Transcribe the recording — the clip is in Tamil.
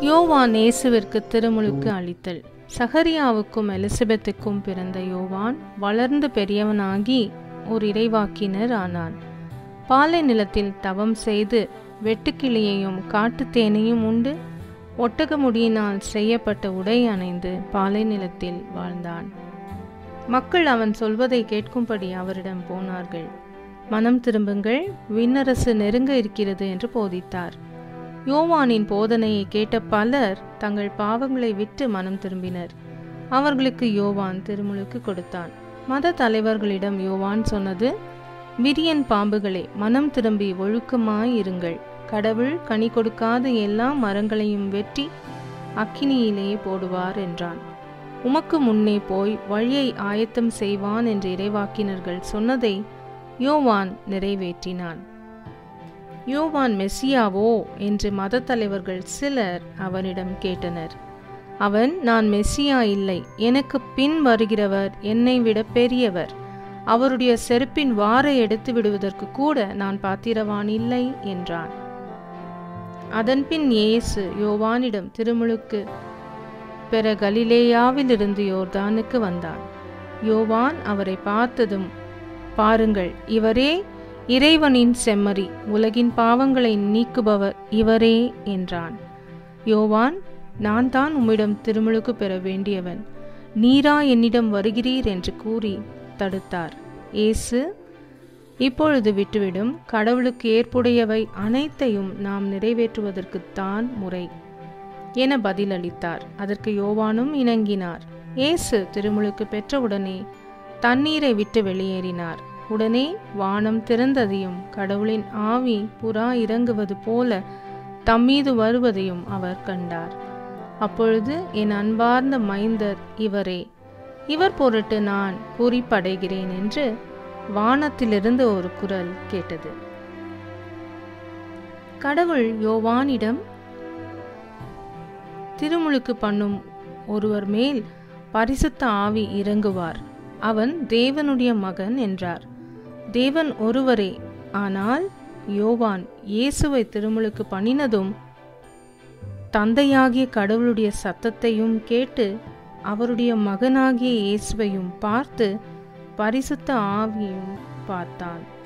யோவான் இயேசுவிற்கு திருமுழுக்கு அளித்தல் சகரியாவுக்கும் எலிசபெத்துக்கும் பிறந்த யோவான் வளர்ந்து பெரியவனாகி ஒரு இறைவாக்கினர் ஆனான் பாலை நிலத்தில் தவம் செய்து வெட்டுக்கிளியையும் காட்டுத்தேனையும் உண்டு ஒட்டக முடியினால் செய்யப்பட்ட உடை அணைந்து பாலை நிலத்தில் வாழ்ந்தான் மக்கள் அவன் சொல்வதை கேட்கும்படி அவரிடம் போனார்கள் மனம் திரும்புங்கள் விண்ணரசு நெருங்க இருக்கிறது என்று போதித்தார் யோவானின் போதனையை கேட்ட பலர் தங்கள் பாவங்களை விட்டு மனம் திரும்பினர் அவர்களுக்கு யோவான் திருமுழுக்கு கொடுத்தான் மத தலைவர்களிடம் யோவான் சொன்னது விரியன் பாம்புகளே மனம் திரும்பி ஒழுக்கமாய் இருங்கள் கடவுள் கனி கொடுக்காத எல்லா மரங்களையும் வெட்டி அக்கினியிலே போடுவார் என்றான் உமக்கு முன்னே போய் வழியை ஆயத்தம் செய்வான் என்று இறைவாக்கினர்கள் சொன்னதை யோவான் நிறைவேற்றினான் யோவான் மெஸ்ஸியாவோ என்று மத தலைவர்கள் சிலர் அவனிடம் கேட்டனர் அவன் நான் மெஸ்ஸியா இல்லை எனக்கு பின் வருகிறவர் என்னை விட பெரியவர் அவருடைய செருப்பின் வாரை எடுத்து விடுவதற்கு கூட நான் பாத்திரவான் இல்லை என்றான் அதன்பின் இயேசு யோவானிடம் திருமுழுக்கு பெற கலிலேயாவிலிருந்து யோர்தானுக்கு வந்தான் யோவான் அவரை பார்த்ததும் பாருங்கள் இவரே இறைவனின் செம்மறி உலகின் பாவங்களை நீக்குபவர் இவரே என்றான் யோவான் நான் தான் உம்மிடம் திருமுழுக்கு பெற வேண்டியவன் நீரா என்னிடம் வருகிறீர் என்று கூறி தடுத்தார் இயேசு இப்பொழுது விட்டுவிடும் கடவுளுக்கு ஏற்புடையவை அனைத்தையும் நாம் நிறைவேற்றுவதற்குத்தான் முறை என பதிலளித்தார் அதற்கு யோவானும் இணங்கினார் இயேசு திருமுழுக்கு பெற்றவுடனே தண்ணீரை விட்டு வெளியேறினார் உடனே வானம் திறந்ததையும் கடவுளின் ஆவி புறா இறங்குவது போல தம்மீது வருவதையும் அவர் கண்டார் அப்பொழுது என் அன்பார்ந்த மைந்தர் இவரே இவர் பொருட்டு நான் பூரிப்படைகிறேன் என்று வானத்திலிருந்து ஒரு குரல் கேட்டது கடவுள் யோவானிடம் திருமுழுக்கு பண்ணும் ஒருவர் மேல் பரிசுத்த ஆவி இறங்குவார் அவன் தேவனுடைய மகன் என்றார் தேவன் ஒருவரே ஆனால் யோவான் இயேசுவை திருமுழுக்கு பண்ணினதும் தந்தையாகிய கடவுளுடைய சத்தத்தையும் கேட்டு அவருடைய மகனாகிய இயேசுவையும் பார்த்து பரிசுத்த ஆவியையும் பார்த்தான்